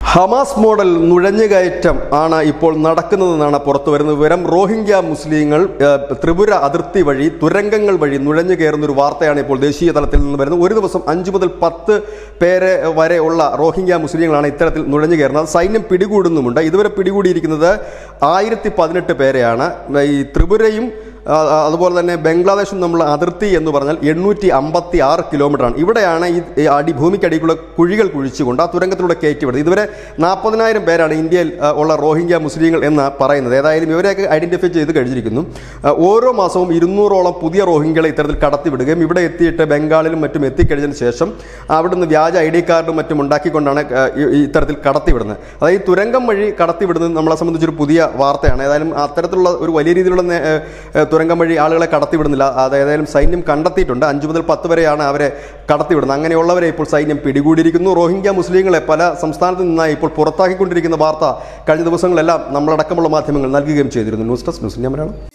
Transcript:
Hamas model നുഴഞ്ഞുകയറ്റം ആണ് ഇപ്പോൾ നടക്കുന്നതെന്നാണ് പുറത്തു വരുന്ന വിവരം റോഹിംഗ്യ മുസ്ലിങ്ങൾ ഏഹ്, ത്രിപുര അതിർത്തി വഴി തുരങ്കങ്ങൾ വഴി നുഴഞ്ഞു കയറുന്ന ഒരു വാർത്തയാണ് ഇപ്പോൾ ദേശീയ തലത്തിൽ നിന്ന് വരുന്നത് ഒരു ദിവസം അഞ്ചു മുതൽ പത്ത് പേരെ വരെ ഉള്ള റോഹിംഗ്യ മുസ്ലിങ്ങളാണ് ഇത്തരത്തിൽ നുഴഞ്ഞു കയറുന്നത് സൈന്യം പിടികൂടുന്നുമുണ്ട് ഇതുവരെ പിടികൂടിയിരിക്കുന്നത് ആയിരത്തി പതിനെട്ട് പേരെയാണ് ഈ ത്രിപുരയും ആ, ആ, അതുപോലെ തന്നെ ബംഗ്ലാദേശും തമ്മിലുള്ള അതിർത്തി എന്ന് പറഞ്ഞാൽ എണ്ണൂറ്റി അമ്പത്തി ആറ് കിലോമീറ്ററാണ് ഇവിടെയാണ് ഈ ഈ അടി ഭൂമിക്കടിക്കുള്ള കുഴികൾ കുഴിച്ചുകൊണ്ട് ആ തുരങ്കത്തിലൂടെ കയറ്റിവിടുന്നത് ഇതുവരെ നാൽപ്പതിനായിരം പേരാണ് ഇന്ത്യയിൽ ആ, ഉള്ള റോഹിംഗ്യ മുസ്ലിങ്ങൾ എന്ന് പറയുന്നത് ഏതായാലും ഇവരെയൊക്കെ ഐഡന്റിഫൈ ചെയ്ത് കഴിഞ്ഞിരിക്കുന്നു ആ, ഓരോ മാസവും ഇരുന്നൂറോളം പുതിയ റോഹിംഗ്യകളെ ഇത്തരത്തിൽ കടത്തിവിടുകയും ഇവിടെ എത്തിയിട്ട് ബംഗാളിലും മറ്റും എത്തിക്കഴിഞ്ഞതിന് ശേഷം അവിടുന്ന് വ്യാജ ഐ ഡി കാർഡും മറ്റും ഉണ്ടാക്കിക്കൊണ്ടാണ് ആ, ഈ- ഈ ഇത്തരത്തിൽ കടത്തിവിടുന്നത് അതായത് ഈ തുരങ്കം വഴി കടത്തിവിടുന്നത് നമ്മളെ സംബന്ധിച്ചൊരു പുതിയ വാർത്തയാണ് ഏതായാലും അത്തരത്തിലുള്ള ഒരു വലിയ രീതിയിലുള്ള നേ- ഏ, ഏ, തുരങ്കം വഴി ആളുകളെ കടത്തിവിടുന്നില്ല അത് ഏതായാലും സൈന്യം കണ്ടെത്തിയിട്ടുണ്ട് അഞ്ചു മുതൽ പത്ത് വരെയാണ് അവരെ കടത്തിവിടുന്നത് അങ്ങനെയുള്ളവരെ ഇപ്പോൾ സൈന്യം പിടികൂടിയിരിക്കുന്നു റോഹിംഗ്യ മുസ്ലിങ്ങളെ പല സംസ്ഥാനത്ത് നിന്നായി ഇപ്പോൾ പുറത്താക്കിക്കൊണ്ടിരിക്കുന്ന വാർത്ത കഴിഞ്ഞ ദിവസങ്ങളെല്ലാം നമ്മളടക്കമുള്ള മാധ്യമങ്ങൾ നൽകുകയും ചെയ്തിരുന്നു news desk news India Malayalam